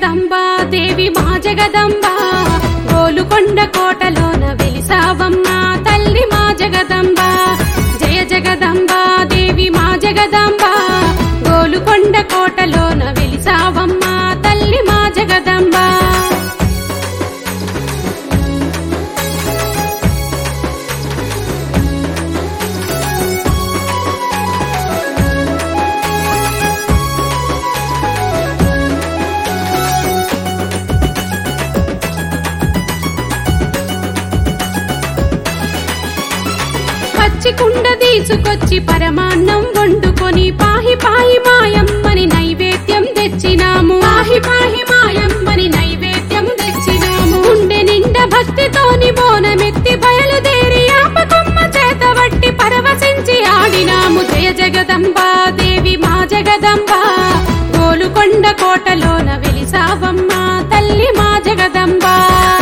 జగదంబ దేవి మా జగదంబ గోలుకొండ కోటలోన వెలిసావమ్మ తల్లి మా జగదంబ జయ జగదంబ దేవి మా జగదంబ గోలుకొండ కోటలోన వెలిసావమ్మ తల్లి మా జగదంబ పచ్చి కుండ తీసుకొచ్చి పరమాన్నం వండుకొని పాహి పాహి మాయమ్మని నైవేద్యం తెచ్చినాము పాహి పాహి మాయమ్మని నైవేద్యం తెచ్చినాము గుండె నిండా భక్తితోని బోనమెత్తి బయలుదేరి ఆపకొమ్మ చేత వట్టి పరవశించి ఆడినాము జయ జగదంబా దేవి మా జగదంబా గోలుకొండ కోటలోన వెలిసావమ్మ తల్లి మా జగదంబా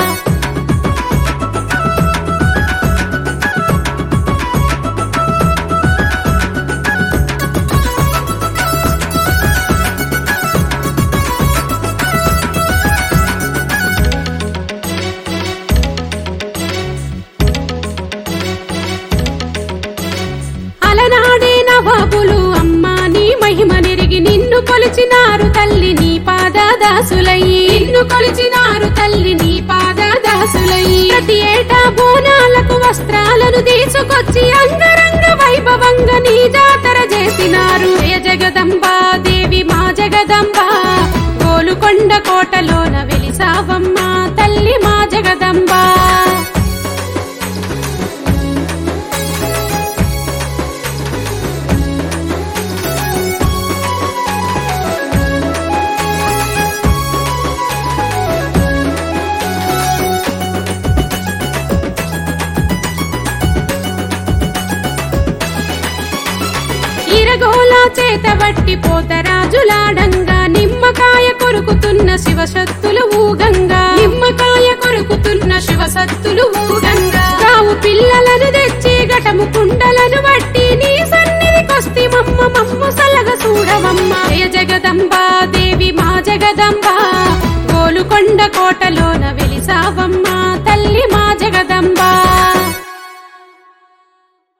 అలనాడే నవాబులు అమ్మా నీ మహిమ నెరిగి నిన్ను కొలిచినారు తల్లి నీ పాద దాసులయ్యి నిన్ను కొలిచినారు తల్లి నీ పాద దాసులయ్యి ప్రతి ఏటా బోనాలకు వస్త్రాలను తీసుకొచ్చి అంగరంగ వైభవంగా నీ జాతర చేసినారు జయ జగదంబా దేవి మా జగదంబా గోలుకొండ కోటలోన వెలిసావమ్మ తల్లి మా జగదంబా ఇరగోలా చేత వట్టి పోతరాజులాడంగా నిమ్మకాయ కొరుకుతున్న శివశక్తులు ఊగంగా నిమ్మకాయ కొరుకుతున్న శివశక్తులు ఊగంగా రావు పిల్లలను తెచ్చి ఘటము కుండలను బట్టి నీ సన్నిధికొస్తి మమ్మ మమ్మ సలగ చూడవమ్మ జయ జగదంబా దేవి మా జగదంబా గోలుకొండ కోటలోన వెలిసావమ్మ తల్లి మా జగదంబా